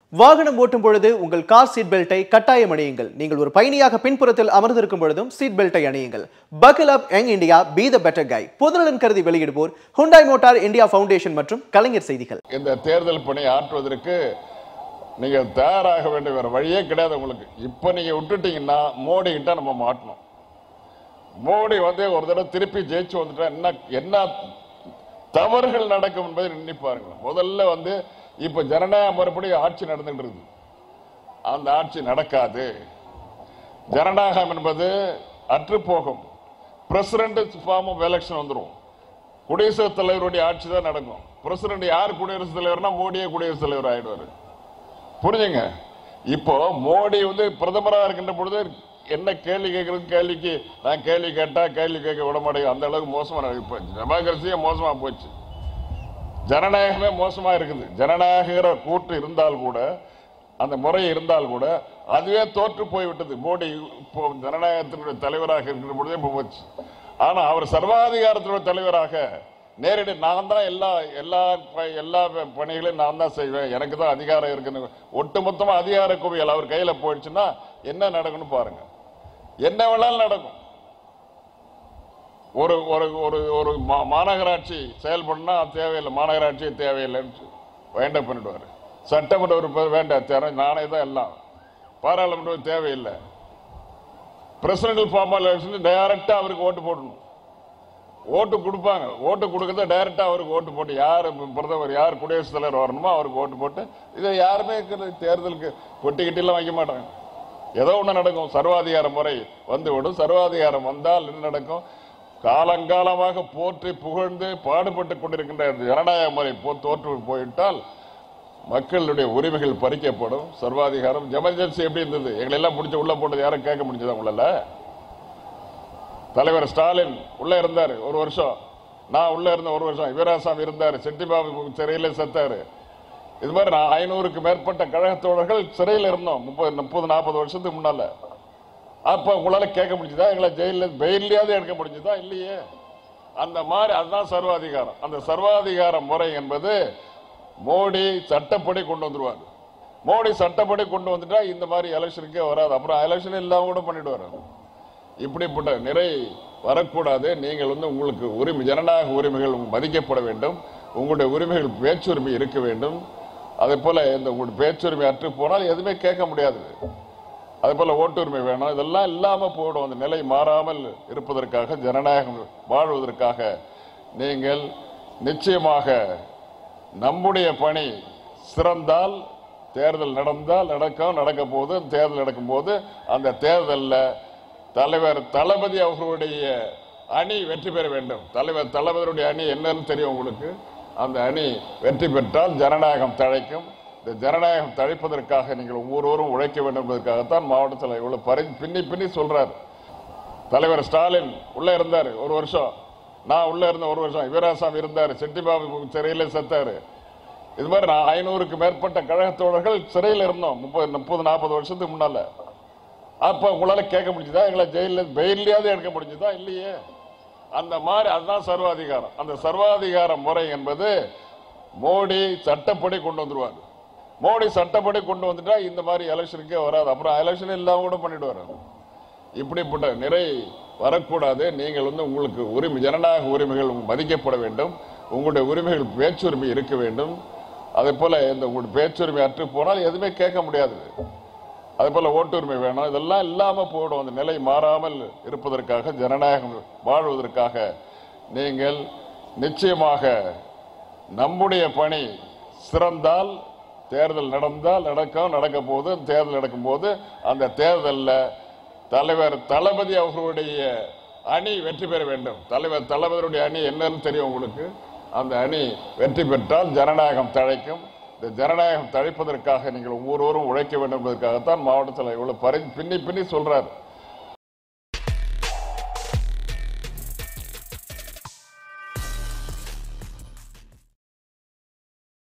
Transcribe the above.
வாகனம் ஓட்டும் பொழுது உங்கள் கார் சீட் பெல்ட்டை கட்டாயம் அணியுங்கள் நீங்கள் ஒரு பயணியாக பின்புறத்தில் அமர்ந்திருக்கும் பொழுதும் சீட் பெல்ட்டை அணியுங்கள் buckle up young India be the better guy பொதுநலன் கருதி வெளியிடுவோர் ஹுண்டாய் மோட்டார் இந்தியா ஃபவுண்டேஷன் மற்றும் கலைஞர் செய்திகள் இந்த தேர்தல் பணி ஆற்றுவதற்கு நீங்க தயாராக வேண்டிய வேற வழியே கிடையாது உங்களுக்கு இப்ப நீங்க விட்டுட்டீங்கன்னா மோடி கிட்ட நம்ம மாட்டணும் மோடி வந்து ஒரு தடவை திருப்பி ஜெயிச்சு வந்துட்டா என்ன என்ன தவறுகள் நடக்கும் என்பதை எண்ணி பாருங்க முதல்ல வந்து இப்ப ஜனநாயக முறைப்படி ஆட்சி நடந்துட்டு இருக்குது அந்த ஆட்சி நடக்காது ஜனநாயகம் என்பது அற்றுப்போகும் பிரசிடென்ட் ஃபார்ம் ஆஃப் எலெக்ஷன் வந்துரும் குடியரசுத் தலைவருடைய ஆட்சி தான் நடக்கும் பிரசிடென்ட் யார் குடியரசுத் தலைவர்னா மோடியே குடியரசுத் தலைவர் ஆயிடுவாரு புரிஞ்சுங்க இப்போ மோடி வந்து பிரதமரா இருக்கின்ற பொழுது என்ன கேள்வி கேட்கறது கேள்விக்கு நான் கேள்வி கேட்டா கேள்வி கேட்க விட மாட்டேங்க அந்த அளவுக்கு மோசமான இப்ப டெமோக்ரஸியே மோசமா போச்சு ஜனநாயகமே மோசமா இருக்குது ஜனநாயக கூட்டு இருந்தால் கூட அந்த முறை இருந்தால் கூட அதுவே தோற்று போய்விட்டது மோடி இப்போ ஜனநாயகத்தினுடைய தலைவராக இருக்கிற பொழுதே இப்போ போச்சு ஆனா அவர் சர்வாதிகாரத்தினுடைய தலைவராக நேரடி நான் தான் எல்லா எல்லா ப- எல்லா பணிகளையும் நான் தான் செய்வேன் எனக்கு தான் அதிகாரம் இருக்குன்னு ஒட்டுமொத்தமா அதிகார குவியல் அவர் கையில போயிடுச்சுன்னா என்ன நடக்கும்னு பாருங்க என்ன வேணாலும் நடக்கும் ஒரு ஒரு ஒரு ஒரு மா- மாநகராட்சி செயல்படனா தேவையில்லை மாநகராட்சி தேவையில்லைன்னு வேண்டாம் பண்ணிடுவாரு சட்டமன்ற உறுப்பினர் வேண்டாம் தேவை நானே தான் எல்லாம் பாராளுமன்றம் தேவையில்லை பிரசிடென்டல் ஃபார்மல் எலெக்ஷன் டைரக்டா அவருக்கு ஓட்டு போடணும் ஓட்டு கொடுப்பாங்க ஓட்டு கொடுக்கறத டைரக்டா அவருக்கு ஓட்டு போட்டு யார் பிரதமர் யார் குடியரசுத் தலைவர் வரணுமோ அவருக்கு ஓட்டு போட்டு இதை யாருமே இருக்கிற தேர்தலுக்கு பொட்டி கிட்டிலாம் வைக்க மாட்டாங்க ஏதோ ஒண்ணு நடக்கும் சர்வாதிகார முறை வந்துவிடும் சர்வாதிகாரம் வந்தால் என்ன நடக்கும் காலங்காலமாக போற்றி புகழ்ந்து பாடுபட்டு கொண்டிருக்கின்ற இந்த ஜனநாயக முறை போ- தோற்று போயிட்டால் மக்களுடைய உரிமைகள் பறிக்கப்படும் சர்வாதிகாரம் எமர்ஜென்சி எப்படி இருந்தது எங்களை எல்லாம் பிடிச்சி உள்ள போட்டது யாரும் கேட்க முடிஞ்சதா உங்களால தலைவர் ஸ்டாலின் உள்ள இருந்தாரு ஒரு வருஷம் நான் உள்ள இருந்த ஒரு வருஷம் வீராசாமி இருந்தாரு செட்டிபாபு சிறையில செத்தாரு இது மாதிரி நான் ஐநூறுக்கு மேற்பட்ட கழக தோழர்கள் சிறையில் இருந்தோம் முப்பது முப்பது நாற்பது வருஷத்துக்கு முன்னால அப்ப உங்களால கேட்க முடிஞ்சதா எங்களை ஜெயில பெயிலையாவது எடுக்க முடிஞ்சதா இல்லையே அந்த மாதிரி அதுதான் சர்வாதிகாரம் அந்த சர்வாதிகார முறை என்பது மோடி சட்டப்படி கொண்டு வந்துருவாரு மோடி சட்டப்படி கொண்டு வந்துட்டா இந்த மாதிரி எலெக்ஷனுக்கே வராது அப்புறம் எலெக்ஷன் இல்லாம கூட பண்ணிடுவாரு இப்படிப்பட்ட நிறை வரக்கூடாது நீங்கள் வந்து உங்களுக்கு உரிமை ஜனநாயக உரிமைகள் மதிக்கப்பட வேண்டும் உங்களுடைய உரிமைகள் பேச்சுரிமை இருக்க வேண்டும் அதே போல இந்த உங்களுடைய பேச்சுரிமை அற்று போனால் எதுவுமே கேட்க முடியாது அதே போல ஓட்டுரிமை வேணும் இதெல்லாம் இல்லாம போடும் அந்த நிலை மாறாமல் இருப்பதற்காக ஜனநாயகம் வாழ்வதற்காக நீங்கள் நிச்சயமாக நம்முடைய பணி சிறந்தால் தேர்தல் நடந்தால் நடக்கும் நடக்க போது தேர்தல் நடக்கும் போது அந்த தேர்தலில் தலைவர் தளபதி அவர்களுடைய அணி வெற்றி பெற வேண்டும் தலைவர் தளபதியுடைய அணி என்னன்னு தெரியும் உங்களுக்கு அந்த அணி வெற்றி பெற்றால் ஜனநாயகம் தழைக்கும் இந்த ஜனநாயகம் தழைப்பதற்காக நீங்கள் ஒவ்வொருவரும் உழைக்க வேண்டும் என்பதற்காகத்தான் மாவட்டத்தில் இவ்வளவு பரி பின்னி பின்னி சொல்றாரு தலைவர் ஸ்டாலின் உள்ள இருந்தாரு ஒரு வருஷம் நான் உள்ள இருந்த ஒரு வருஷம் வீராசாமி இருந்தாரு செட்டிபாபு சிறையில செத்தாரு இது மாதிரி நான் ஐநூறுக்கு மேற்பட்ட கழக தோழர்கள் சிறையில் இருந்தோம் முப்பது முப்பது நாற்பது வருஷத்துக்கு முன்னால அப்ப உங்களால கேட்க முடிஞ்சதா எங்களை ஜெயில பெயிலையாவது எடுக்க முடிஞ்சதா இல்லையே அந்த மாதிரி அதுதான் சர்வாதிகாரம் அந்த சர்வாதிகார முறை என்பது மோடி சட்டப்படி கொண்டு வந்துருவாரு மோடி சட்டப்படி கொண்டு வந்துட்டா இந்த மாதிரி எலெக்ஷனுக்கே வராது அப்புறம் எலெக்ஷன் இல்லாம கூட பண்ணிடுவாரு இப்படிப்பட்ட நிறை வரக்கூடாது நீங்கள் வந்து உங்களுக்கு உரிமை ஜனநாயக உரிமைகள் மதிக்கப்பட வேண்டும் உங்களுடைய உரிமைகள் பேச்சுரிமை இருக்க வேண்டும் அதே போல இந்த உங்களுடைய பேச்சுரிமை அற்று போனால் எதுவுமே கேட்க முடியாது அதே போல ஓட்டுரிமை வேணும் இதெல்லாம் இல்லாம போடும் அந்த நிலை மாறாமல் இருப்பதற்காக ஜனநாயகம் வாழ்வதற்காக நீங்கள் நிச்சயமாக நம்முடைய பணி சிறந்தால் தேர்தல் நடந்தால் நடக்கும் நடக்க போது தேர்தல் நடக்கும் போது அந்த தேர்தலில் தலைவர் தளபதி அவர்களுடைய அணி வெற்றி பெற வேண்டும் தலைவர் தளபதியுடைய அணி என்னன்னு தெரியும் உங்களுக்கு அந்த அணி வெற்றி பெற்றால் ஜனநாயகம் தழைக்கும் இந்த ஜனநாயகம் தழைப்பதற்காக நீங்கள் ஒவ்வொருவரும் உழைக்க வேண்டும் என்பதற்காகத்தான் மாவட்டத்தில் இவ்வளவு பரி பின்னி பின்னி சொல்றாரு